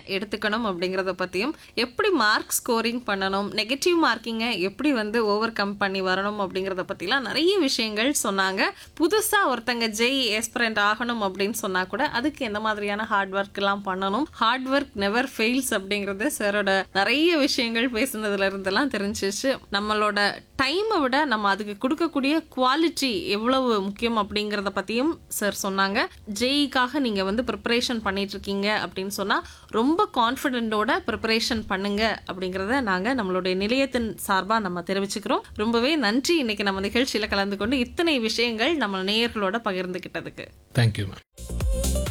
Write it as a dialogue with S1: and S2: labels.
S1: எடுத்துக்கணும் அப்படிங்கிறத பற்றியும் எப்படி மார்க் ஸ்கோரிங் பண்ணணும் நெகட்டிவ் மார்க்கிங்கை எப்படி வந்து ஓவர் கம் பண்ணி வரணும் அப்படிங்கிறத பற்றிலாம் நிறைய விஷயங்கள் சொன்னாங்க புதுசாக ஒருத்தங்க ஜெய் எஸ்பரண்ட் ஆகணும் அப்படின்னு சொன்னால் கூட அதுக்கு எந்த மாதிரியான ஹார்ட் ஒர்க் எல்லாம் பண்ணணும் ஹார்ட் ஒர்க் நெவர் ஃபெயில்ஸ் அப்படிங்கிறது சாரோட நிறைய விஷயங்கள் பேசுனதுல இருந்தெல்லாம் தெரிஞ்சிச்சு நம்மளோட டைமை விட நம்ம அதுக்கு கொடுக்கக்கூடிய குவாலிட்டி எவ்வளவு முக்கியம் அப்படிங்கிறத பற்றியும் சார் சொன்னாங்க ஜெய்க்காக நீங்கள் வந்து ப்ரிப்பரேஷன் பண்ணிட்டு இருக்கீங்க அப்படின்னு சொன்னால் ரொம்ப கான்ஃபிடென்ட்டோட ப்ரிப்பரேஷன் பண்ணுங்க அப்படிங்கிறத நாங்கள் நம்மளுடைய நிலையத்தின் சார்பாக நம்ம தெரிவிச்சுக்கிறோம் ரொம்பவே நன்றி இன்னைக்கு நம்ம நிகழ்ச்சியில் கலந்து கொண்டு இத்தனை விஷயங்கள் நம்ம நேயர்களோட பகிர்ந்துக்கிட்டதுக்கு
S2: தேங்க்யூ மேம்